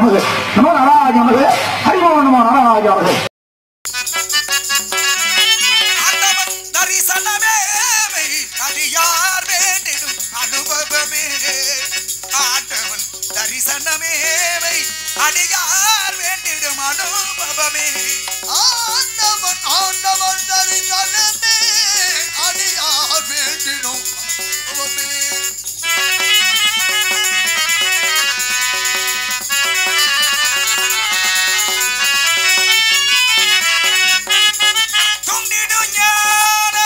நமது நம நாராஜ நமது ஹரிமோ நம நாராஜ நமது ஆண்டவன் தரிசனமே அடியார் வேண்டிடும் அனுபவமே ஆண்டவன் தரிசனமே அடியார் வேண்டிடும் அனுபவமே ஆண்டவன் ஆண்டவன் தரிசனமே அடியார் வேண்டிடும் அனுபவமே. துண்டிடும் ஞான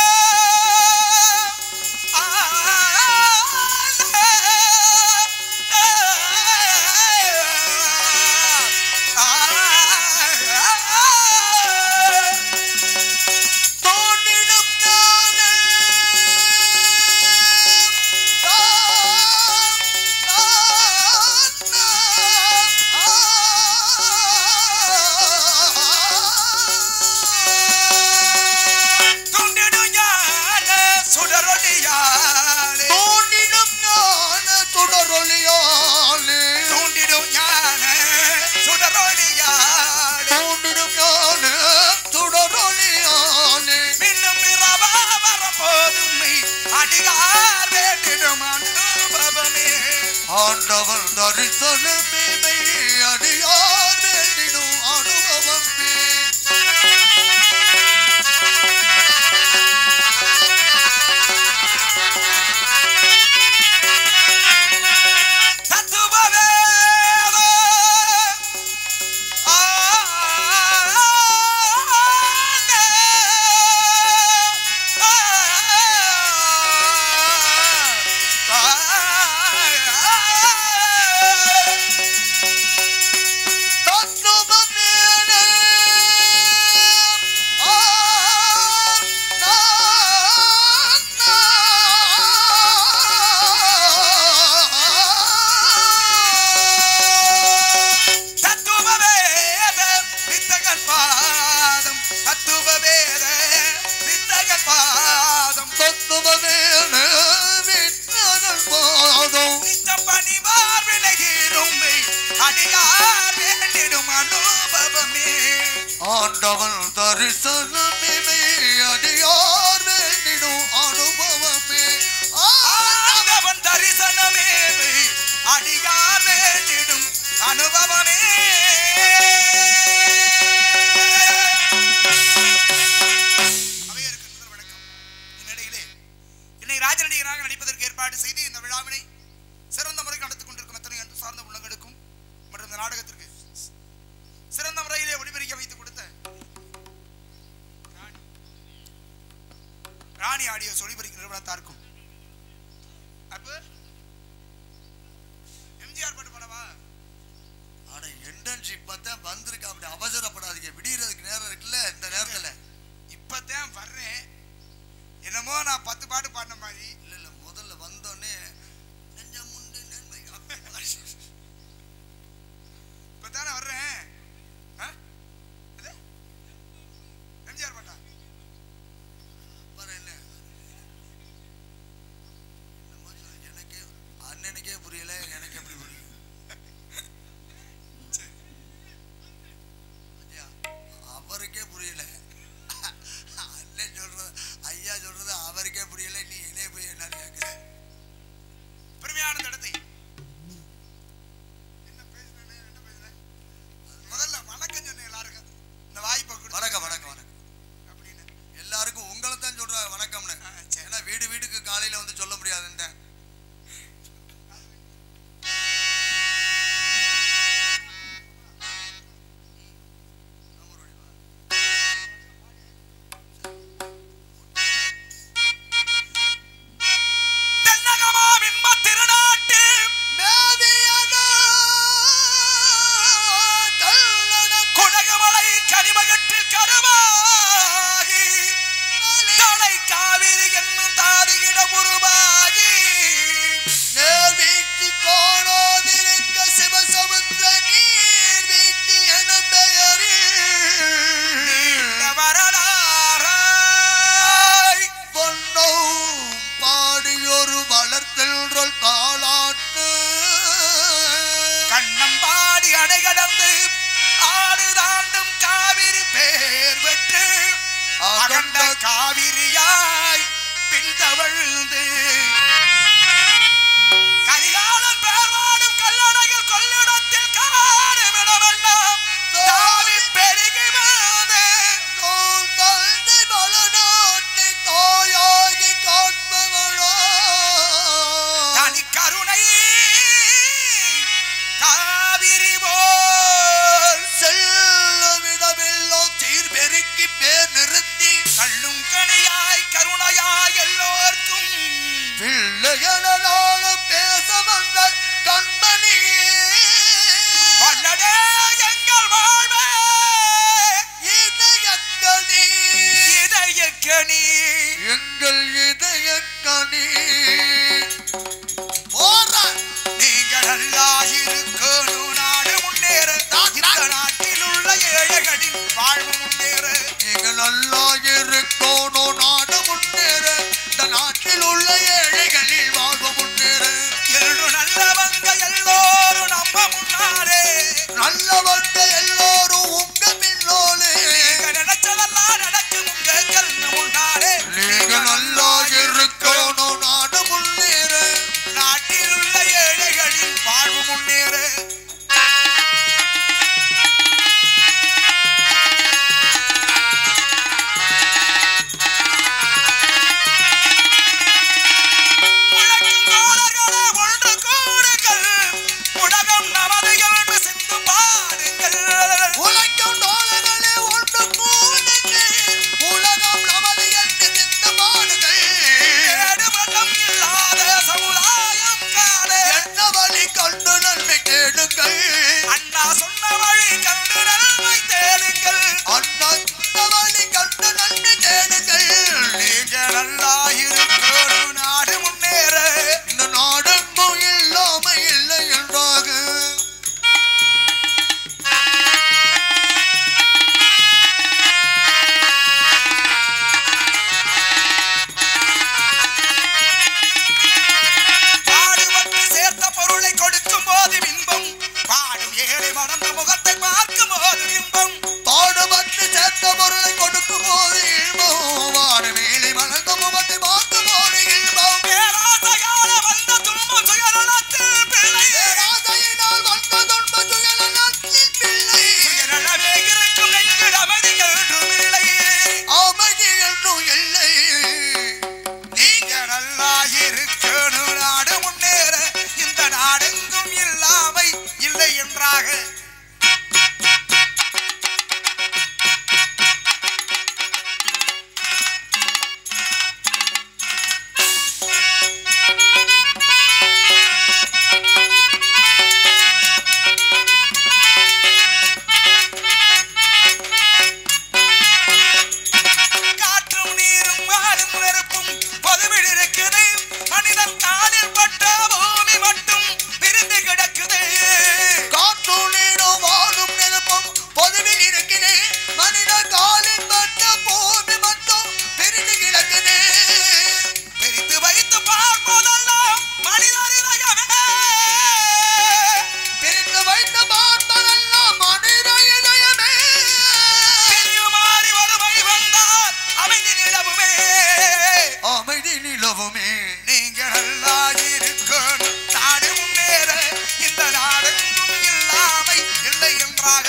தோன்றிடும் ஞானம் நான், நான், நான். துண்டிடும் ஞான சுடரொளியாலே தோன்றிடும் ஞான சுடரொளியாலே தூண்டிடும் ஞான சுடரொளியாலே தோன்றிடும் ஞான சுடரொளியாலே மீண்டும் பிறவா வரும்போதும் அடியார் வேண்டிடும் அனுபவமே ஆண்டவன் தரிசனமே அடியார் வேண்டிடும் அனுபவமே தத்துவவேத தத்துவமேனே ஆ நான் தத்துவவேத வித்தகன் பாதம் தத்துவவேத வித்தகன் பாதம் தத்துவமேனே விண்ணகன் பாதம் நித்தம் பணிவார் விலகிருமை அடியார் வேண்டிடும் அனுபவமே ஆண்டவன் தரிசனமே அடியார் வேண்டிடும் அனுபவமே ஆண்டவன் தரிசனமே அடியார் வேண்டிடும் அனுபவமே அவையருக்கு முதல் வணக்கம் இந்த மேடையிலே என்னை ராஜநடிகராக நடிப்பதற்கு ஏற்பாடு செய்து இந்த விழாவினை சிறந்த முறையில் நடத்திக் கொண்டிருக்கும் எத்தனை அன்பு சார்ந்த உள்ளங்களுக்கும் மற்றும் இந்த நாடகத்திற்கு சிறந்த முறையிலே ஒளிபெருக்கி வைத்துக் கொடுத்த ராணி- ராணி ஆடியோ ஒளிபெருக்கி நிறுவனத்தாருக்கும் அப்ப எம்ஜிஆர் பாட்டு பாடவா ஆனா இன்டர்ன்ஷிப் பார்த்தா வந்திருக்கு அப்படி அவசரப்படாதீங்க விடியறதுக்கு நேரம் இருக்குல்ல இந்த நேரத்துல இப்பதான் வர்றேன் என்னமோ நான் பத்து பாட்டு பாடின மாதிரி இல்ல இல்ல முதல்ல வந்தோடனே நெஞ்சமுண்டு நன்மை இப்பதானே வர்றேன் ஆ? எது? எம்ஜிஆர் பாட்டா அப்புறம் என்ன என்னமோ சொல்லு, எனக்கே அண்ணனுக்கே புரியல எனக்கு எப்படி புரியும் ஐயா, அவருக்கே புரியல அண்ணன் சொல்றது ஐயா சொல்றது அவருக்கே புரியல நீ என்னைய போய் என்ன கேட்குற பெருமையான தடத்தை என்ன பேசுனேன்னு, என்ன பேசுனேன்? முதல்ல வணக்கம் சொன்னேன் எல்லாருக்கும் இந்த வாய்ப்பை கொடுத்து வணக்கம் வணக்கம் வணக்கம் அப்படின்னு எல்லாருக்கும் உங்களை தான் சொல்றாங்க வணக்கம்னு ஆ, சரி. ஏன்னா வீடு வீட்டுக்கு காலையில வந்து சொல்ல முடியாதுன்னு தென்னகமாம் இன்பத் திருநாட்டில் குடகமலை கனிமகட்டில் கருவாகி தலை காவிரி என்னும் தாதியிடம் உருவாகி நீண்ட வரலாறாய் பாடியொரு வளர்த்தென்றல் தாளாட்டு கண்ணம் பாடி அணை கடந்து ஆடு தாண்டும் காவிரி பேர் பெற்று அகண்ட காவிரியாய் பின்தவழ்ந்து கரிகாலன் பேர்வாடும் கல்லணையில் கொள்ளிடத்தில் காடும் இடமெல்லாம் தாவி பெருகி வந்து நூல் தந்தை வளநாட்டை தாயாகி காண்பவளோ தனி கருணை காவிரி போல் செல்லுமிடமெல்லாம் சீர் பெருக்கி பேர் நிறுத்தி கள்ளும் கனியாய் கருணையாய் எல்லோர்க்கும் பிள்ளைகளாலும் பேச வந்த கண்மணியே வல்லடே எங்கள் வாழ்வே இதயக்கனி இதயக்கனி எங்கள் இதயக்கனி போறான் நீங்கள் நல்லா இருக்கணும் நாடு முன்னேற இந்த நாட்டில் உள்ள ஏழைகளின் வாழ்வு முன்னேற நீங்கள் நல்லா இருக்கணும் நாடு முன்னேற இந்த நாட்டில் உள்ள ஏழைகளில் வாழ்வு முன்னேற எல்லு நல்லவங்க எல்லோரும் நம்ம முன்னாலே நல்லவங்க எல்லோரும் உங்க பின்னோலே நீங்க நினைச்சதெல்லாம் நடக்கும் உங்க கண்ணு முன்னாலே நீங்க நல்லா இருக்கணும் நாடு முன்னேற நாட்டில் உள்ள ஏழைகளின் வாழ்வு முன்னேற உலகின் தோழர்களே ஒன்று கூடுங்கள் உலகம் நமது என்று சிந்து பாடுங்கள் உழைக்கும் தோழர்களே ஒன்று கூடுங்கள் உலகம் நமது என்று சிந்த பாடுங்கள் ஏடு பள்ளம் இல்லாத சமுதாயம் காண என்ன வழி கண்டு நன்மை கேளுங்கள் அண்ணா சொன்ன வழி கண்டு நன்மை தேடுங்கள் அண்ணா இந்த வழி கண்டு நன்மை தேடுங்கள் நீங்க நல்லா இருக்கணும் நாடு முன்னேற இந்த நாடெங்கும் இல்லாம இல்லை என்றாக பாடுபட்டு சேர்த்த பொருளை கொடுக்கும் போது இன்பம் பாடும் ஏழை மறந்த முகத்தை பார்க்கும் போது இன்பம் பாடுபட்டு சேர்த்த பொருளை கொடுக்கும் போது இல்பம் வாடு மேலே மலர்ந்த முகத்தை பார்க்கும் போது இல்பம் பேராசையால வந்த துன்பம் சுயநலத்தில் பிள்ளை பேராசையினால் வந்த துன்ப துயரத்தில் பிள்ளை சுயநலமே இருக்கும் நெஞ்சில் அமைதி என்றும் இல்லை அமைதி என்றும் இல்லை நீங்க நல்லா இருக்கணும் நாடு முன்னேற இந்த நாடெங்கும் இல்லாமை இல்லை என்றாக காற்றும் நீரும் வாழும் நெருப்பும் பொதுவில் இருக்குது மனிதன் காலில் பட்ட பூமி மட்டும் பிரிந்து கிடக்குது காற்றும் நீரும் வாழும் நெருப்பும் பொதுவில் இருக்கிறே மனித காலின் பட்ட பூமி மட்டும் பிரிந்து கிடக்குது பிரித்து வைத்து பார்ப்பதெல்லாம் மனிதர் இதயமே பிரிந்து வைத்த பார்ப்பதெல்லாம் மனித இதயமே பிரியுமாறி வறுமை வந்தால் அமைதி நிலவுமே அமைதி நிலவுமே நீங்க நல்லா இருக்கணும் நாடு முன்னேற இந்த நாடெங்கும் இல்லாமை இல்லை என்றாக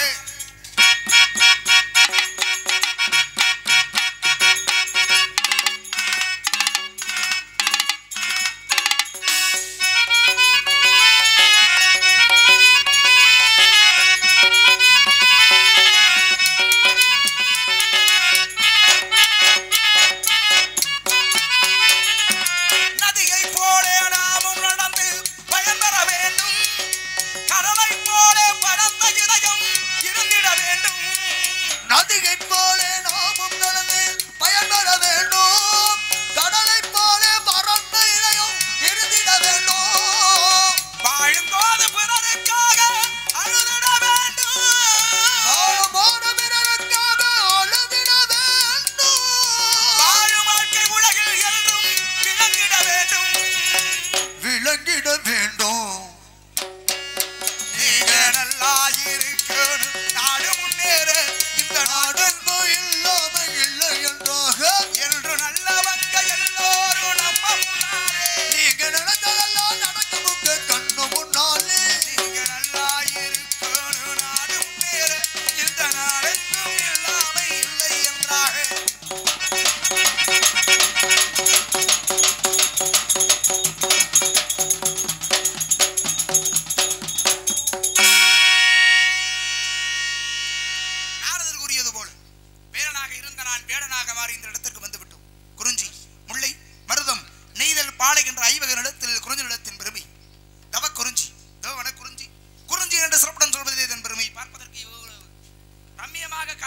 நதியை போலே நாமும் நடந்து பயன்பெற வேண்டும் கடலை போலே பரந்த இதயம் இருந்திட வேண்டும் நதிகை போலே நாமும் நடந்து பயன்பெற வேண்டும் கடலை போலே பறந்த இலையும் இருந்திட வேண்டும் வாழும்போது பிறருக்காக அழுதிட வேண்டும் வாழும்போது பிறருக்காக அழுதிட வேண்டும் வாழும் வாழ்க்கை உலகில் என்றும் விளங்கிட வேண்டும் விளங்கிட வேண்டும் நீங்க நல்லா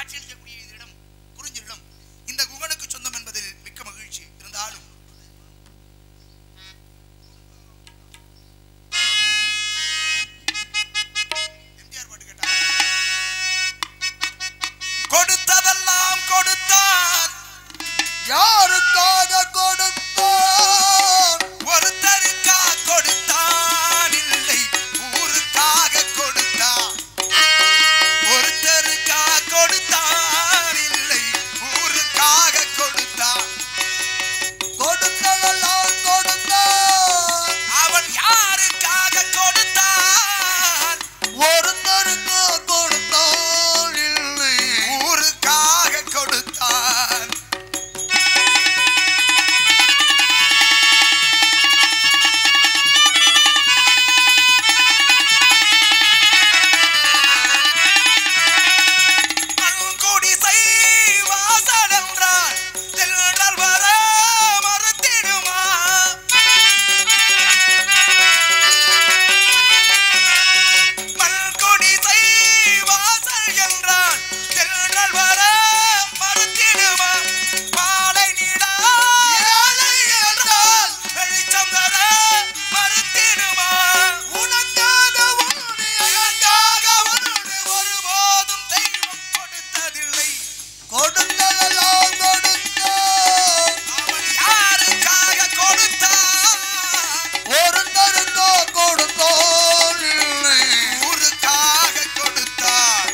காட்சியளிக்கக்கூடிய இந்த இடம் குறிஞ்சிடம் இந்த குகனுக்கு சொந்தம் என்பதில் மிக்க மகிழ்ச்சி இருந்தாலும் எம்ஜிஆர் பாட்டு கேட்டாங்க கொடுத்ததெல்லாம் கொடுத்தான் யாருக்காக கொடுத்தான் ஒருத்தருக்கா கொடுத்தான் இல்லை ஊருக்காக கொடுத்தான் ஒருத்தருக்கா கொடுத்தான் இல்லை ஊருக்காக கொடுத்தான் கொடுத்ததெல்லாம் கொடுத்தான் அவன் யாருக்காக கொடுத்தான் ஒருத்தருக்கு கொடுத்தான் இல்லை ஊருக்காக கொடுத்தான் பங்குடிசை வாசலென்றால் தென்றல் வர மறுத்திடுமா பல்குடிசை வாசல் என்றால் தென்றல் வர மறுத்திடுமா பாலை நிலா ஏழை என்றால் வெளிச்சம் தர மறுத்திடுமா உனக்காக உன்னுடைய எனக்காக உன்னுடைய ஒருபோதும் தெய்வம் கொடுத்ததில்லை கொடுத்ததெல்லாம் கொடுத்தான் அவன் யாருக்காக கொடுத்தான் ஒருத்தருக்கோ கொடுத்தான் இல்லை ஊருக்காக கொடுத்தான்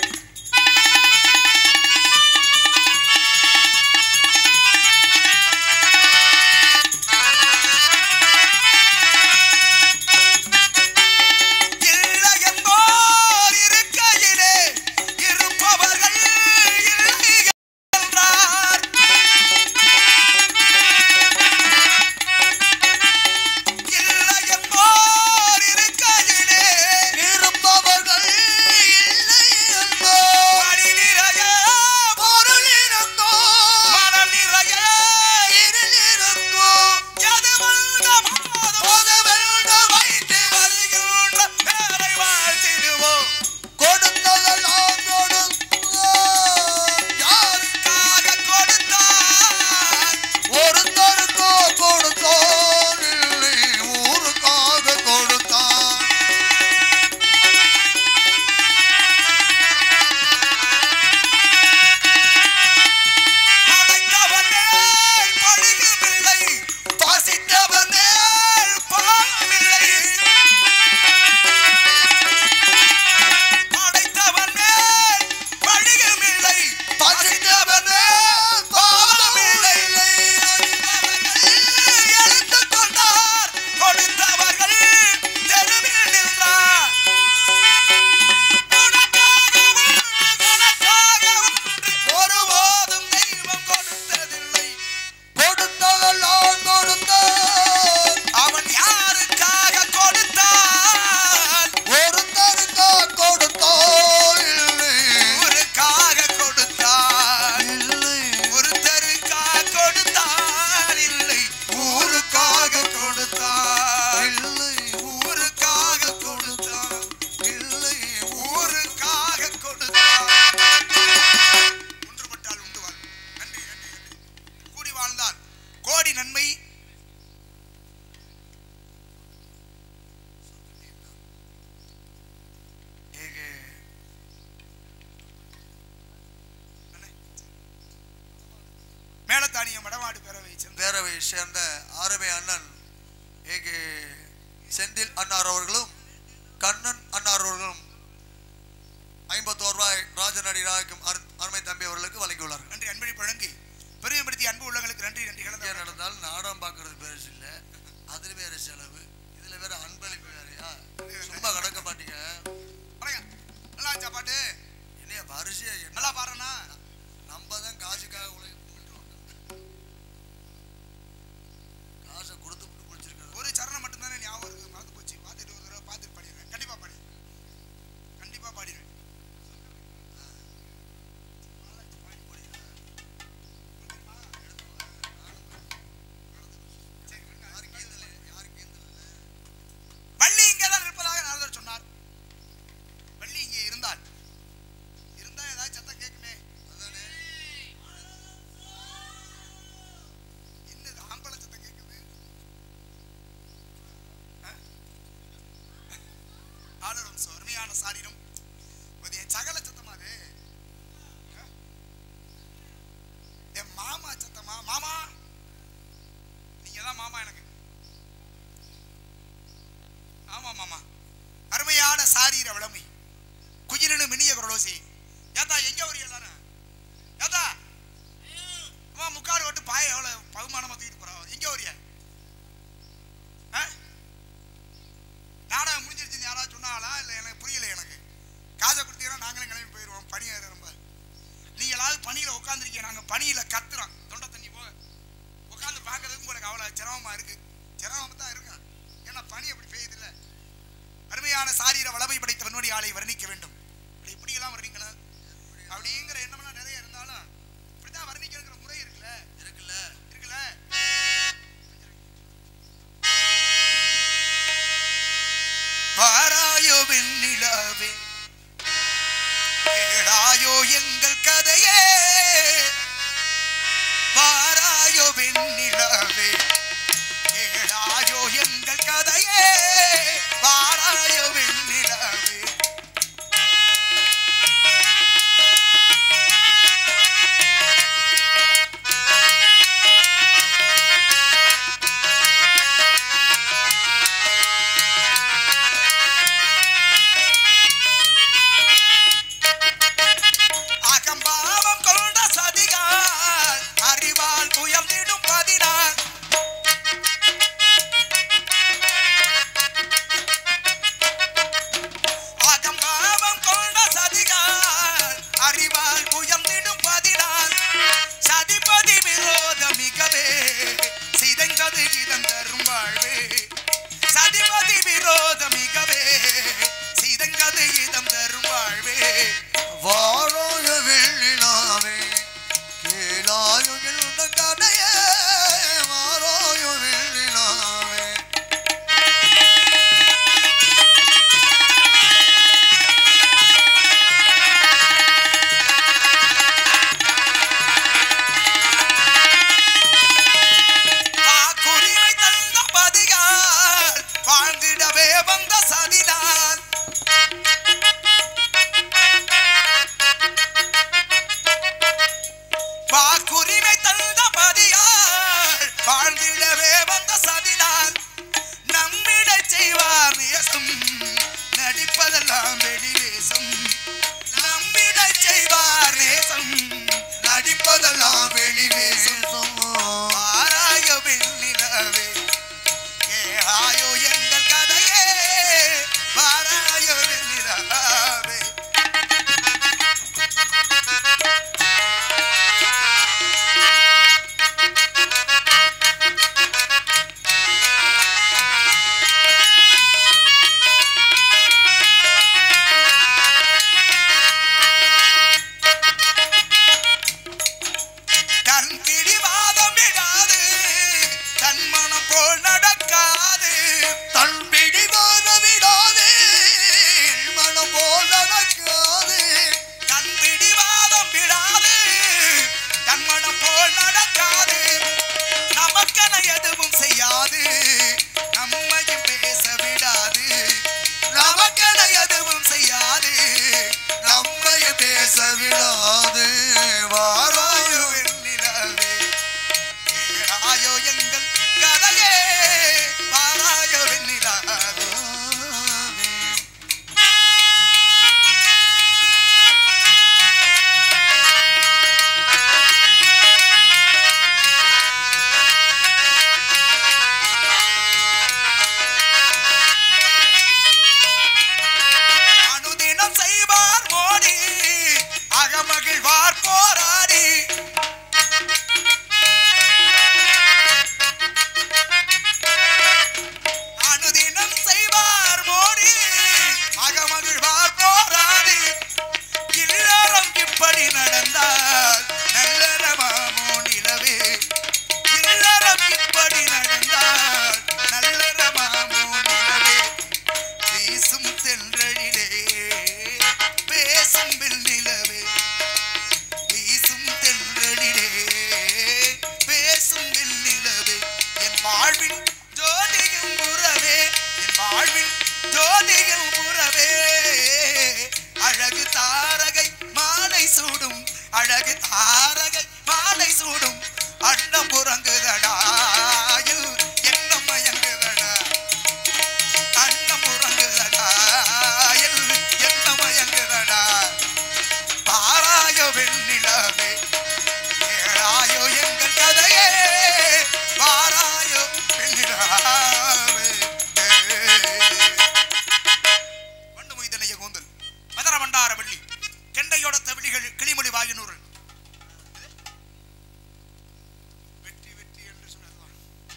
இல்லை என்போர் இருக்கையிலே இருப்பவர்கள் இல்லை என்றார் இல்லை என்போர் இருக்கையிலே இருப்பவர்கள் இல்லை என்போம் வழி நிறைய பொருள் இருக்கும் மனம் நிறைய இருள் இருக்கும் எது வந்த போது வேண்டும் வைத்து வருகின்ற பேரை வாழ்த்திடுவோம் கொடுத்ததெல்லாம் கொடுத்தான் யாருக்காக கொடுத்தான் ஒருத்தருக்கோ கொடுத்தான் இல்லை ஊருக்காக கொடுத்தான் படைத்தவன் மேல் பழியுமில்லை பசித்தவன் மேல் பாவமில்லை படைத்தவன் மேல் பழியுமில்லை பசித்தவன் மேல் பாவமில்லை அறிந்தவர்கள் எடுத்துக் கொண்டார் கொடுத்தவர்கள் தெருவில் நின்றார் உனக்காக ஒன்று, உனக்காக ஒன்று, ஒருபோதும் தெய்வம் கொடுத்ததில்லை கொடுத்ததெல்லாம் கொடுத்தான் அவன் யாருக்காக கொடுத்தான் ஒருத்தருக்கோ கொடுத்தான் இல்லை ஊருக்காக கொடுத்தான் இல்லை ஒருத்தருக்காக கொடுத்தான் இல்லை ஊருக்காக கொடுத்தான் இல்லை ஊருக்காக கொடுத்தான் இல்லை ஊருக்காக கொடுத்தான் ஒன்றுபட்டால் உண்டு வாழ் நன்றி நன்றி நன்றி கூடி வாழ்ந்தால் கோடி நன்மை ಹೇಗೆ மேலத்தானிய மடமாடு பேரவை சேர்ந்த பேரவை சேர்ந்த ஆரமே அண்ணன் ஏகே செந்தில் அன்னார் அவர்களும் கண்ணன் அன்னார் அவர்களும் ஐம்பத்தோரு ரூபாய் ராஜநடி ராய்க்கும் அருமை தம்பி அவர்களுக்கு வழங்கியுள்ளார்கள் நன்றி அன்பழி பழங்கி பெருமைப்படுத்தி அன்பு உள்ளங்களுக்கு நன்றி நன்றி இங்கே கலந்த நடந்தால் நாடகம் பார்க்கறது பெருசு இல்லை அதில் வேற செலவு இதுல வேற அன்பளிப்பு வேறையா சும்மா கடக்க மாட்டீங்க வணக்கம் நல்லா இருந்துச்சா பாட்டு என்னைய வரிசையா என்ன நல்லா பாடுறனா நம்ம தான் காசுக்காக உழைக்கிறோம் காசை கொடுத்து விட்டு முடிச்சிருக்காரு ஒரு சரணம் மட்டும்தானே ஞாபகம் இருக்கு மறந்து போச்சு பார்த்துட்டு ஒரு தடவை பார்த்துட்டு பாடிடுறேன் கண்டிப்பா பாடிடுறேன் கண்டிப்பா பாடிடுறேன் வள்ளி இங்கேதான் இருப்பதாக நாரதர் சொன்னார் வள்ளி இங்கே இருந்தால் இருந்தா ஏதாவது சத்தம் கேட்குமே அருமையான சாரீரம் இது என் சகல சத்தமா அது என் மாமா சத்தமா மாமா நீங்க தான் மாமா எனக்கு ஆமா மாமா அருமையான சாரீர விளமை குயிலினு மினிய குரலோசி ஏத்தா எங்க வரீங்க எல்லாரும் ஏத்தா அம்மா முக்காடு விட்டு பாய எவ்வளவு பகுமானமா தூக்கிட்டு போறோம் எங்க வரியா நாடகம் முடிஞ்சிருச்சு யாராவது சொன்னாங்களா இல்லை எனக்கு புரியல எனக்கு காசை கொடுத்தீங்கன்னா நாங்களும் கிளம்பி போயிடுவோம் பனி வேற ரொம்ப நீங்களாவது பனியில் உட்காந்துருக்கீங்க நாங்கள் பனியில் கத்துறோம் தொண்டை தண்ணி போக உட்காந்து பார்க்கறதுக்கு உங்களுக்கு அவ்வளோ சிரமமாக இருக்கு சிரமம் தான் இருக்கும் ஏன்னா பனி அப்படி பெய்யுது இல்லை அருமையான சாரீர வளமை படைத்த வன்மொழி ஆளை வர்ணிக்க வேண்டும் இப்படி இப்படியெல்லாம் வர்ணிங்களா அப்படிங்கிற எண்ணம்லாம் நிறைய இருந்தாலும் இப்படிதான் வர்ணிக்கணுங்கிற முறை இருக்குல்ல இருக்குல்ல இருக்குல்ல வாராயோ வெண்ணிலாவே கேளாயோ எங்கள் கதையே வாராயோ வெண்ணிலாவே கேளாயோ எங்கள் கதையே வாராயோ வெண்ணிலாவே அகம்பாவம் கொண்ட சதிகால் அறிவால் உயர்ந்திடும் பதினாள் அகம்பாவம் கொண்ட சதிகால் அறிவால் உயர்ந்திடும் பதினாள் சதிபதி விரோத மிகவே சிதைந்தது இதன் தரும் வாழ்வே சதிபதி விரோத மிகவே சிதைந்தது இதம் தரும் வாழ்வே வாராய வெள்ளிலாவே கேளாயு எழுந்த கதையே வாராய வெள்ளிலாவே வாக்குரிமை தந்த பதிகார் வாழ்ந்திடவே வந்த சதிதான் வாக்குரிமை தந்த பதியார் வாழ்ந்திடவே வந்த சதிதான் நம்பிடை செய்வார் நேசம் நடிப்பதெல்லாம் வெளிவேசம் நம்பிடை செய்வார் நேசம் நடிப்பதெல்லாம் வெளிவேசம் ஆராய வெண்ணிலவே கேளாயோ எங்கள் கதையே வாராய வெண்ணிலவே தன் பிடிவாதம் விடாது தன் மனம் போல் நடக்காது தன் பிடிவாத விடாதே மனம் போல் நடக்காதே தன் பிடிவாதம் விடாது தன் மனம் போல் நடக்காது நமக்கென எதுவும் செய்யாது நம்மையும் பேச விடாது நமக்கென எதுவும் செய்யாது நம்மை பேச விடாது வாராய வாராயோ வெண்ணிலவே கேளாயோ எங்கள் கதையே வாராயோ வெண்ணிலவே வெள்ளிலாவே அனுதினம் செய்வார் மோடி அகமகிழ்வார் அழகு தாரகை மாலை சூடும் அண்டம் புறங்குதடா எண்ணம் மயங்குதடா அண்ணம் புறங்குதடா எண்ணம் மயங்குதடா பாராயோ வெண்ணிலவே கேளாயோ எங்கள் கதையே பாராயோ வெண்ணிலாவே வண்டு மொய்தனைய கூந்தல் மதர வண்டார வள்ளி கெண்டையோட தவிழிகள் கிளிமொழி வாயினூர் வெற்றி வெற்றி என்று சொன்னதுதான்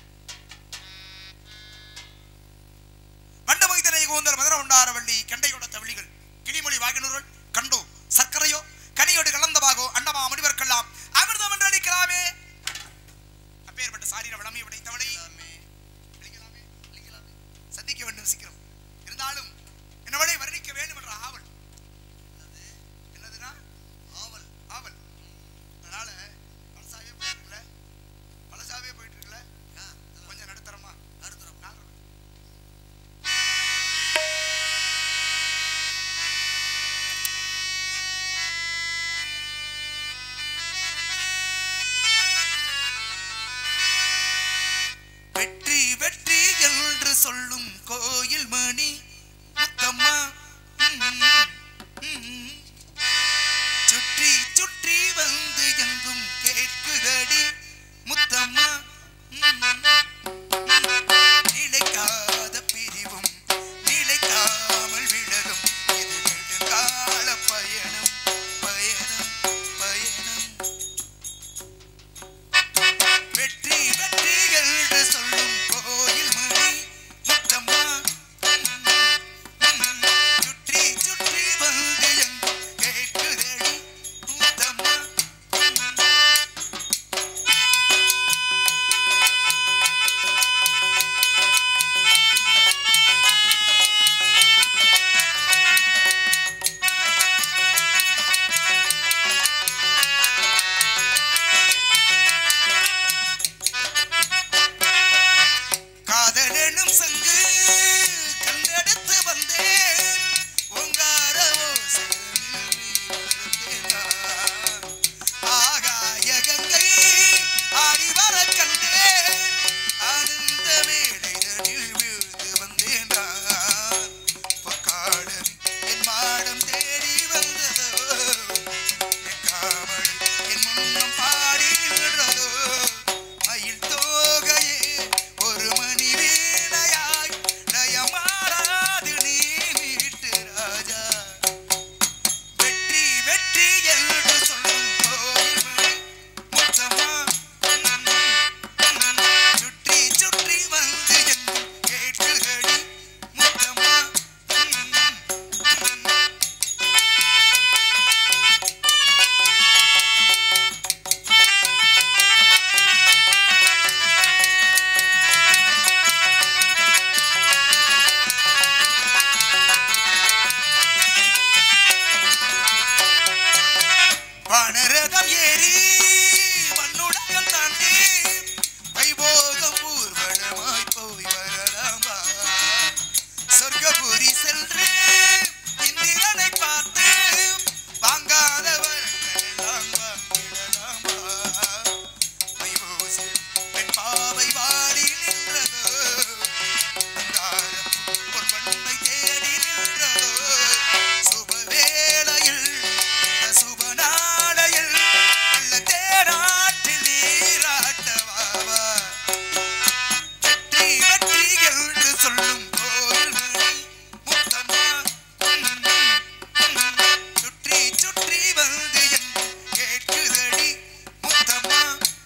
வண்டு மொய்தனைய கூந்தல் மதர வண்டார வள்ளி கெண்டையோட தவிழிகள் கிளிமொழி வாகினூர்கள் கண்டோ சர்க்கரையோ கனியோடு கலந்தவாகோ அண்டமா முனிவர்க்கெல்லாம் அமிர்தம் என்று அளிக்கலாமே அப்பேற்பட்ட சாரீர வளமை உடைத்தவளை அளிக்கலாமே அளிக்கலாமே சந்திக்க வேண்டும் சீக்கிரம் இருந்தாலும் என்னவளை வர்ணிக்க வேண்டும் என்ற ஆவல் என்னதுன்னா ஆவல் ஆவல் அதனால பழசாவே போயிட்டு இருக்குல்ல பழசாவே போயிட்டு இருக்குல்ல கொஞ்சம் நடுத்தரமா நடுத்தரம் நாகரம் வெற்றி வெற்றி என்று சொல்லும் கோயில் மணி முத்தம்மா ம், ம். சுற்றி சுற்றி வந்து எங்கும் கேட்குதடி முத்தம்மா ம், நிலைக்காத பிரிவும் நிலைக்காமல் விடலும் இது நெடுங்கால பயணம் பயணம் பயணம் வெற்றி வெற்றி என்று சொல்லும் கோயில் மணி முத்தம்மா சுற்றி சுற்றி வந்து எங்கும் கேட்குதடி முத்தம்மா காதலெனும் சங்கு கண்டெடுத்து வந்தேன் உங்கார ஓசையில் இருந்தேன் நான். ஆகாய கங்கை ஆடி வர கண்டேன் ஆனந்த வேளைதனில் விழுந்து வந்தேன் நான். பொக்காளன் என் மாடம் தேடி வந்ததோ என் காவடி என் முன்னம் பாடி நின்றதோ மயில் தோகையே ஒரு மணி வீணையாய் லயமாறாது நீ மீட்டு ராஜா வெற்றி வெற்றி என்று சொல்லும் கோயில் மணி முத்தம்மா சுற்றி சுற்றி வந்து எங்கும் கேட்குதடி முத்தம்மா வானரதம் ஏறி மண்ணுலகம் தாண்டி வைபோகம் ஊர்வலமாய் போய் வரலாம் வா. சொர்க்கபுரி சென்று இந்திரனை பார்த்து வாங்காத வரங்களெல்லாம் வாங்கிடலாம் வா. வைபோசில் பெண் பாவை வாடி நின்றதோ அங்காரப் பொன் வண்ணை தேடி நின்றதோ சுபவேளையில் இந்த சுபநாளையில் நல்ல தேராற்றில் நீராட்டவாவா வெற்றி வெற்றி என்று சொல்லும் கோயில் மணி முத்தம்மா சுற்றி சுற்றி வந்து எங்கும் கேட்குதடி முத்தம்மா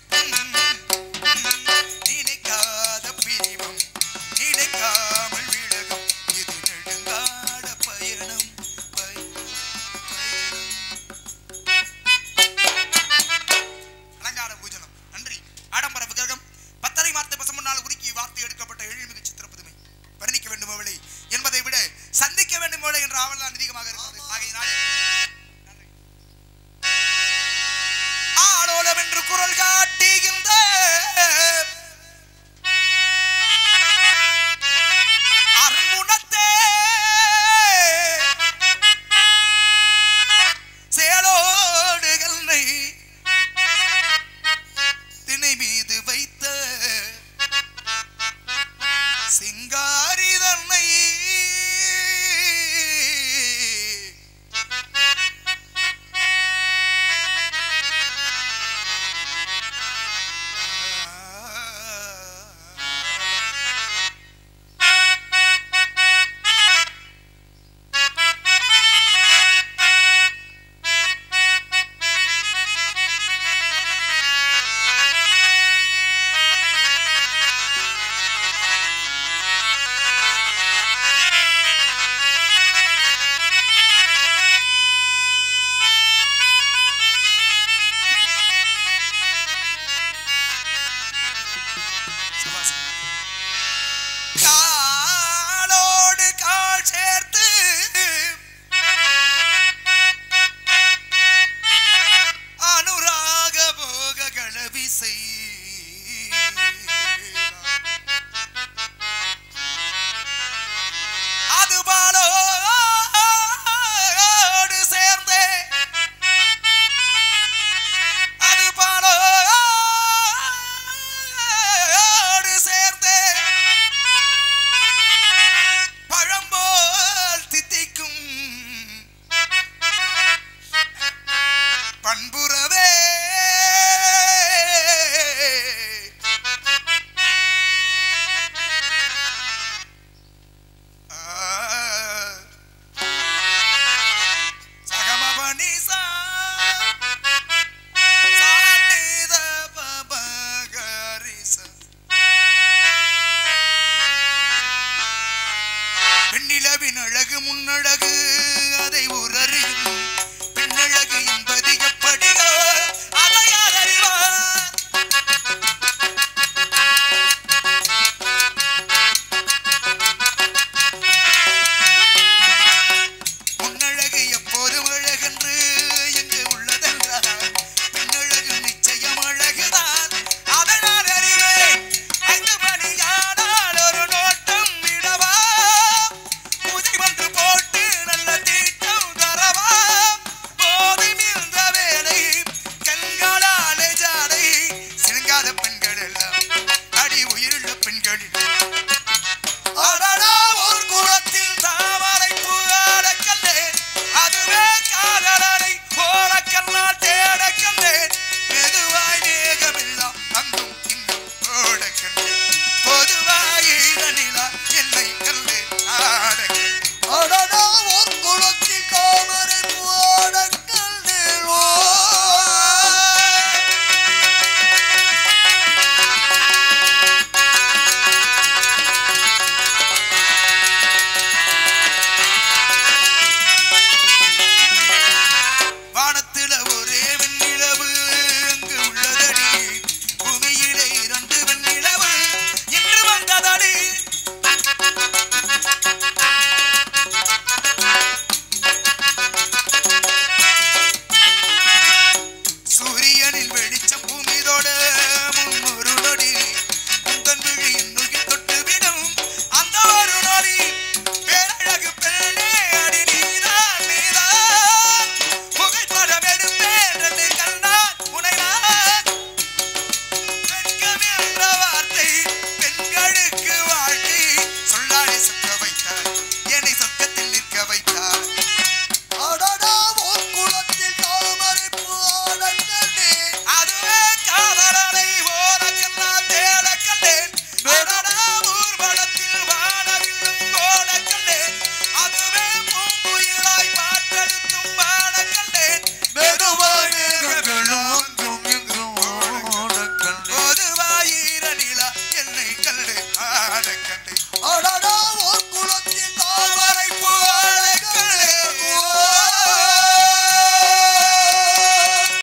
நினைக்காத பிரிவும் நினைக்காமல் விலகும் இது நெடுங்கால பயணம் பயணம் அலங்கார பூஜனம் நன்றி ஆடம்பர விக்கிரகம் பத்தரை வார்த்தை பசமுன்னால் உருக்கி வார்த்தை எடுக்கப்பட்ட எழில்மிகு சித்திரப்புதுமை வர்ணிக்க வேண்டும் அவளை என்பதை விட சந்திக்க வேண்டும் அவளை என்ற ஆவல் தான் அதிகமாக இருக்கிறது ஆகையினாலே